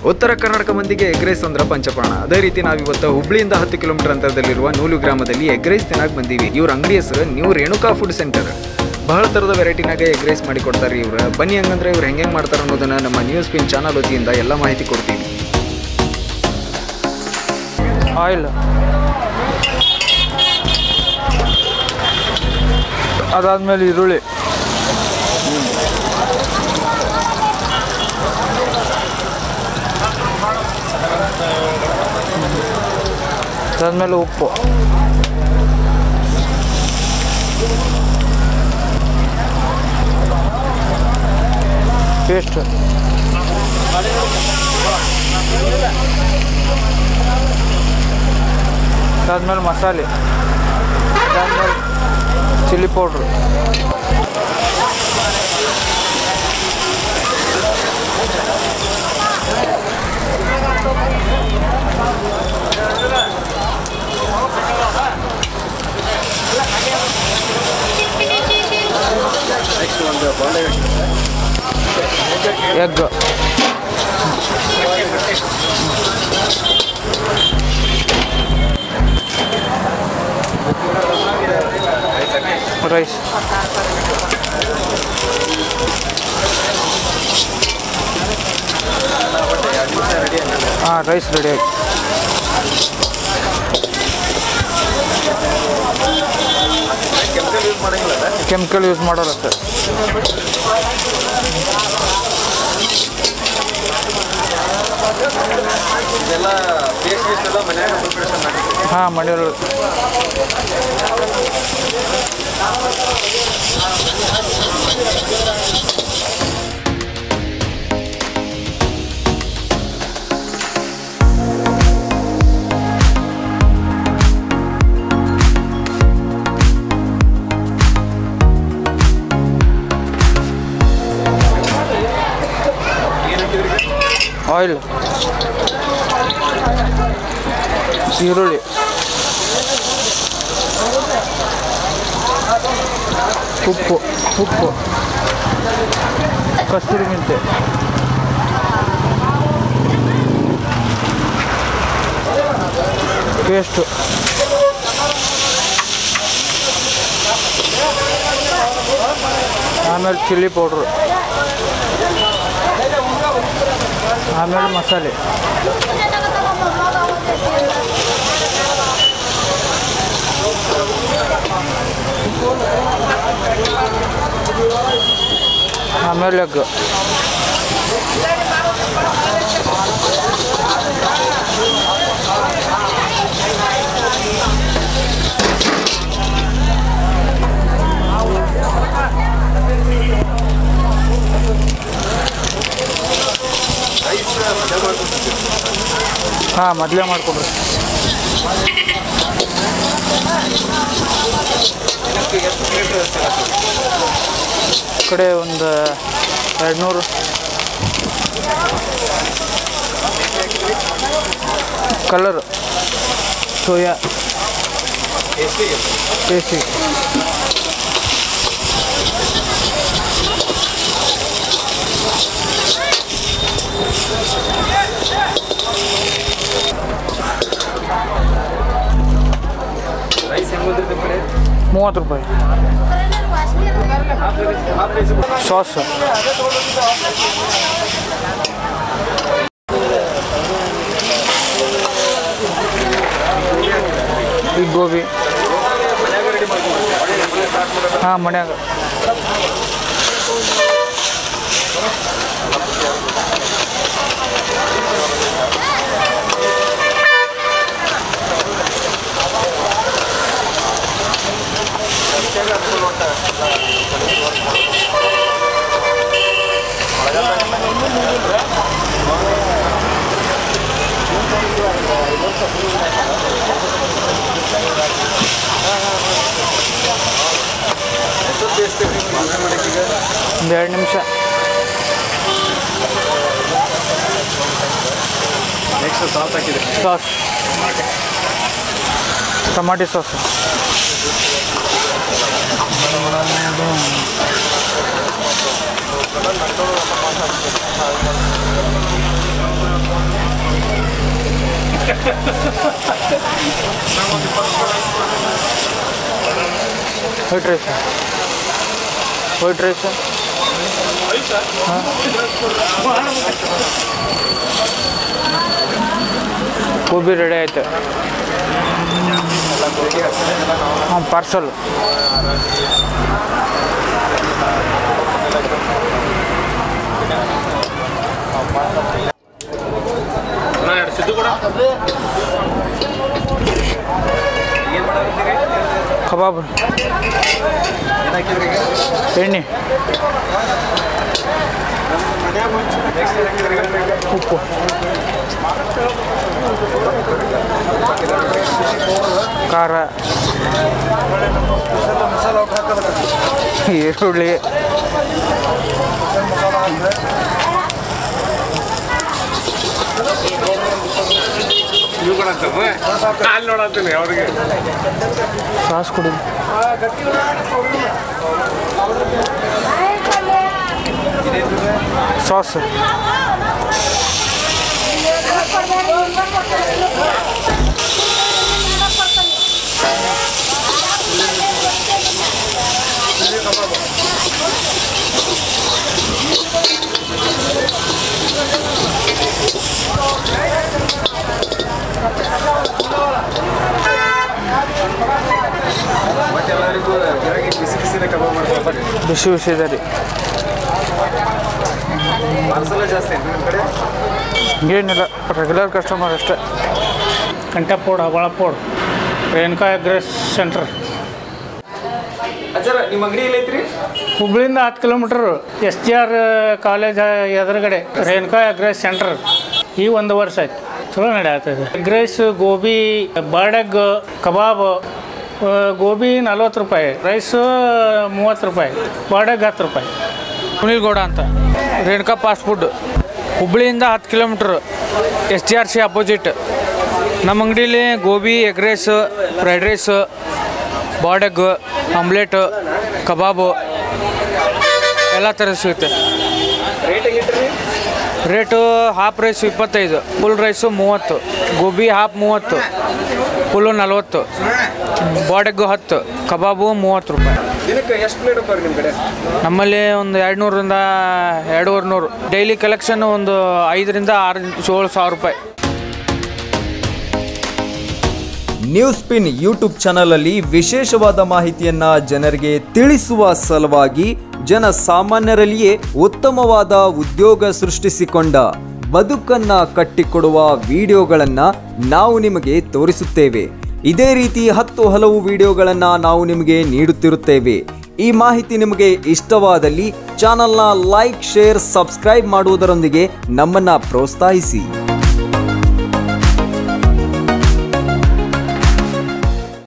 ಉತ್ತರ ಕರ್ನಾಟಕ ಮಂದಿಗೆ egg rice ಅಂದ್ರೆ ಪಂಚಪ್ರಾಣ ಅದೇ ರೀತಿ ನಾವಿವತ್ತು ಹುಬ್ಳಿಯಿಂದ ಹತ್ತು ಕಿಲೋಮೀಟರ್ ಅಂತರದಲ್ಲಿರುವ ನೂಲು ಗ್ರಾಮದಲ್ಲಿ ಎಗ್ ರೈಸ್ ತಿನ್ನಕ್ಕೆ ಬಂದೀವಿ ಇವ್ರ ಅಂಗಡಿ ಹೆಸರು ನ್ಯೂ ರೇಣುಕಾ ಫುಡ್ ಸೆಂಟರ್ ಬಹಳ ಥರದ ವೆರೈಟಿನಾಗ ಎಗ್ ರೈಸ್ ಮಾಡಿ ಕೊಡ್ತಾರೆ ಇವ್ರು ಬನ್ನಿ ಹಂಗಂದ್ರೆ ಇವ್ರು ಹೆಂಗೆ ಮಾಡ್ತಾರೆ ಅನ್ನೋದನ್ನ ನಮ್ಮ ನ್ಯೂಸ್ ಪಿನ್ ಚಾನಲ್ ವತಿಯಿಂದ ಎಲ್ಲ ಮಾಹಿತಿ ಕೊಡ್ತೀವಿ ಆಯಿಲ್ ಅದಾದ್ಮೇಲೆ ಈರುಳ್ಳಿ ಅದಾದ್ಮೇಲೆ ಉಪ್ಪು ಪೇಸ್ಟ್ ಅದಾದ್ಮೇಲೆ ಮಸಾಲೆ ಅದಾದ್ಮೇಲೆ ಚಿಲ್ಲಿ ಪೌಡ್ರು ಎಗ್ ರೈಸ್ ಹಾಂ ರೈಸ್ ರೆಡಿ ಆಯ್ತು ಕೆಮಿಕಲ್ ಯೂಸ್ ಮಾಡೋಲ್ಲ ಸರ್ ಹಾಂ ಮನೆಯವರು ಆಯಿಲ್ ಈರುಳ್ಳಿ ಉಪ್ಪು ಉಪ್ಪು ಕಸ್ತೂರಿ ಮೆಂತೆ ಪೇಸ್ಟು ಆಮೇಲೆ ಚಿಲ್ಲಿ ಪೌಡ್ರು ಆಮೇಲೆ ಮಸಾಲೆ ಆಮೇಲೆ ಎಗ್ ಹಾಂ ಮೊದಲೇ ಮಾಡ್ಕೊಡ್ರಿ ಈ ಕಡೆ ಒಂದು ಎರಡು ನೂರು ಕಲರ್ ಸೋಯಾ ಟೇಸ್ಟಿ ಮೂವತ್ತು ರೂಪಾಯಿ ಸಾಸ್ ಈ ಗೋಬಿ ಹಾಂ ಮನ್ಯಾಗ ಒಂದು ಎರಡು ನಿಮಿಷ ನೆಕ್ಸ್ಟ್ ಸಾಸ್ ಹಾಕಿದೆ ಸಾಸ್ ಟಮಾಟಿ sauce white rice white rice ಹಾಂ ಗೋಬಿ ರೆಡಿ ಆಯ್ತು ಹಾಂ ಪಾರ್ಸಲ್ ಕಬಾಬ್ ಎಣ್ಣೆ ಉಪ್ಪು ಖಾರ ಈರುಳ್ಳಿ ಅಲ್ಲಿ ನೋಡತ್ತೀನಿ ಅವ್ರಿಗೆ ಸಾಸ್ ಕುಡಿ ಸಾಸ್ ಮತ್ತೆ ಎಲ್ಲರಿಗೂ ಗಿರಾಕಿ ಬಿಸಿ ಬಿಸಿನೇ ಕಬಾಬ್ ಮಾಡ್ಕೊಳ್ತಾರೆ ಬಿಸಿ ಬಿಸಿ ಇದೆ ರೀ ಪಾರ್ಸಲ್ ಜಾಸ್ತಿ ಏನು ನಿಮ್ಮ ಕಡೆ ಏನಿಲ್ಲ ರೆಗ್ಯುಲರ್ ಕಸ್ಟಮರ್ ಅಷ್ಟೇ ಕಂಟಪೋಡ್ ಹವಳಪೋಡ್ ರೇಣುಕಾ ಅಗ್ರೆಸ್ ಸೆಂಟರ್ ಅಜ್ಜರ ನಿಮ್ಮ ಅಂಗಡಿ ಎಲ್ಲೈತ್ರಿ ಹುಬ್ಳಿಯಿಂದ ಹತ್ತು kilometre S G R college ಎದುರುಗಡೆ ರೇಣುಕಾ ಅಗ್ರೆಸ್ ಸೆಂಟರ್ ಈ ಒಂದು ವರ್ಷ ಆಯ್ತು ಚಲೋ ನಡೆಯತ್ತದೆ ಎಗ್ರೈಸ್ ಗೋಬಿ ಬರ್ಡಗ್ ಕಬಾಬ್ ಆ, ಗೋಬಿ ನಲ್ವತ್ತು ರೂಪಾಯಿ ರೈಸು ಮೂವತ್ತು ರೂಪಾಯಿ ಬರ್ಡಗ್ ಹತ್ತು ರೂಪಾಯಿ ಸುನಿಲ್ ಗೌಡ ಅಂತ ರೇಣುಕಾ ಫಾಸ್ಟ್ ಫುಡ್ ಹುಬ್ಳಿಯಿಂದ ಹತ್ತು kilometre S G R C opposite ನಮ್ಮ ಅಂಗಡೀಲಿ gobi egg rice fried rice ಬಾಡೆಗ್ ಆಮ್ಲೆಟ್ ಕಬಾಬು ಎಲ್ಲ ಥರ ಸಿಗುತ್ತೆ ರೇಟ್ ಹೆಂಗಿಟ್ರಿ ರೇಟು ಹಾಫ್ ರೈಸ್ ಇಪ್ಪತ್ತೈದು ಫುಲ್ ರೈಸು ಮೂವತ್ತು ಗೋಬಿ ಹಾಫ್ ಮೂವತ್ತು ಫುಲ್ಲು ನಲ್ವತ್ತು ಬಾಡೆಗ್ಗು ಹತ್ತು ಕಬಾಬು ಮೂವತ್ತು ರೂಪಾಯಿ ದಿನಕ್ಕೆ ಎಷ್ಟು ಪ್ಲೇಟ್ ಹೋಗ್ತಾರೆ ನಿಮ್ಮ ಕಡೆ ನಮ್ಮಲ್ಲಿ ಒಂದು ಎರಡು ನೂರರಿಂದ ಎರಡೂವರೆ ನೂರು ಡೈಲಿ ಕಲೆಕ್ಷನ್ ಒಂದು ಐದರಿಂದ ಆರು ಏಳು ಸಾವಿರ ರೂಪಾಯಿ ನ್ಯೂಸ್ ಪಿನ್ ಯೂಟ್ಯೂಬ್ ಚಾನಲಲ್ಲಿ ವಿಶೇಷವಾದ ಮಾಹಿತಿಯನ್ನ ಜನರಿಗೆ ತಿಳಿಸುವ ಸಲುವಾಗಿ ಜನ ಸಾಮಾನ್ಯರಲ್ಲಿಯೇ ಉತ್ತಮವಾದ ಉದ್ಯೋಗ ಸೃಷ್ಟಿಸಿಕೊಂಡ ಬದುಕನ್ನ ಕಟ್ಟಿಕೊಡುವ ವಿಡಿಯೋಗಳನ್ನ ನಾವು ನಿಮಗೆ ತೋರಿಸುತ್ತೇವೆ ಇದೇ ರೀತಿ ಹತ್ತು ಹಲವು ವಿಡಿಯೋಗಳನ್ನ ನಾವು ನಿಮಗೆ ನೀಡುತ್ತಿರುತ್ತೇವೆ ಈ ಮಾಹಿತಿ ನಿಮಗೆ ಇಷ್ಟವಾದಲ್ಲಿ ಚಾನಲ್ನ ಲೈಕ್ ಶೇರ್ ಸಬ್ಸ್ಕ್ರೈಬ್ ಮಾಡುವುದರೊಂದಿಗೆ ನಮ್ಮನ್ನ ಪ್ರೋತ್ಸಾಹಿಸಿ